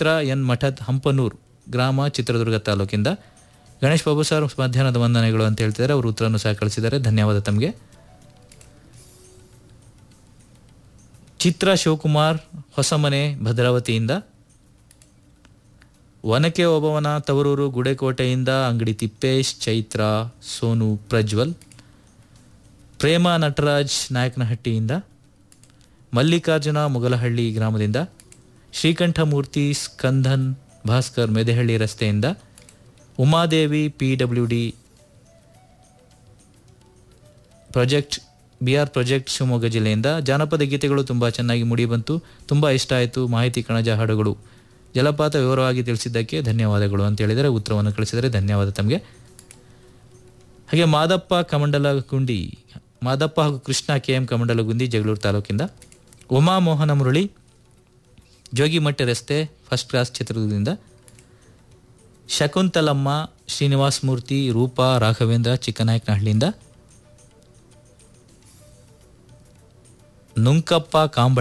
ಚಿತ್ರ N Mathad Hampanur ಗ್ರಾಮ ಚಿತ್ರದುರ್ಗ ತಾಲೂಕಿಂದ Ganesh Babu sir ಮಧ್ಯಾಹ್ನದ ವಂದನೆಗಳು ಅಂತ ಹೇಳ್ತಿದ್ದಾರೆ ಅವರು ಉತ್ತರವನ್ನು ಸಹ ಕಳಿಸಿದ್ದಾರೆ ಧನ್ಯವಾದ ತಮಗೆ ಚಿತ್ರ ಶಿವಕುಮಾರ್ ಹೊಸಮನೆ ಭದ್ರಾವತಿಯಿಂದ ಒನಕೆ ಓಬವ್ವನ ತವರೂರು ಗುಡೆಕೋಟೆಯಿಂದ ಅಂಗಡಿ ತಿಪ್ಪೇಶ್ ಚೈತ್ರ ಸೋನು ಪ್ರಜ್ವಲ್ ಪ್ರೇಮ ನಟರಾಜ್ ನಾಯಕನಹಟ್ಟಿಯಿಂದ ಮಲ್ಲಿಕಾರ್ಜುನ ಮುಗಲಹಳ್ಳಿ ಗ್ರಾಮದಿಂದ ಶ್ರೀಕಂಠಮೂರ್ತಿ ಸ್ಕಂದನ್ ಭಾಸ್ಕರ್ ಮೆದೆಹಳ್ಳಿ ರಸ್ತೆಯಿಂದ Umadevi P W D project B R project Shivamogga ಜಿಲ್ಲೆಯಿಂದ ಜಾನಪದ ಗೀತೆಗಳು ತುಂಬ ಚೆನ್ನಾಗಿ ಮೂಡಿಬಂತು ತುಂಬ ಇಷ್ಟ ಆಯಿತು ಮಾಹಿತಿ ಕಣಜ ಹಾಡುಗಳು ಜಲಪಾತ ವಿವರವಾಗಿ ತಿಳಿಸಿದ್ದಕ್ಕೆ ಧನ್ಯವಾದಗಳು ಅಂತ ಹೇಳಿದರೆ ಉತ್ತರವನ್ನು ಕಳಿಸಿದರೆ ಧನ್ಯವಾದ ತಮಗೆ ಹಾಗೆ ಮಾದಪ್ಪ ಕಮಂಡಲಗುಂಡಿ ಮಾದಪ್ಪ ಹಾಗೂ ಕೃಷ್ಣ ಕೆ ಎಂ ಕಮಂಡಲಗುಂದಿ ಜಗಳೂರು ತಾಲೂಕಿಂದ ಉಮಾ ಮೋಹನ ಮುರಳಿ ಜೋಗಿಮಟ್ಟೆ ರಸ್ತೆ ಫಸ್ಟ್ ಕ್ಲಾಸ್ ಚಿತ್ರದುರ್ಗದಿಂದ ಶಕುಂತಲಮ್ಮ ಶ್ರೀನಿವಾಸ್ ಮೂರ್ತಿ ರೂಪಾ ರಾಘವೇಂದ್ರ ಚಿಕ್ಕನಾಯಕನಹಳ್ಳಿಯಿಂದ ನುಂಕಪ್ಪ ಕಾಂಬ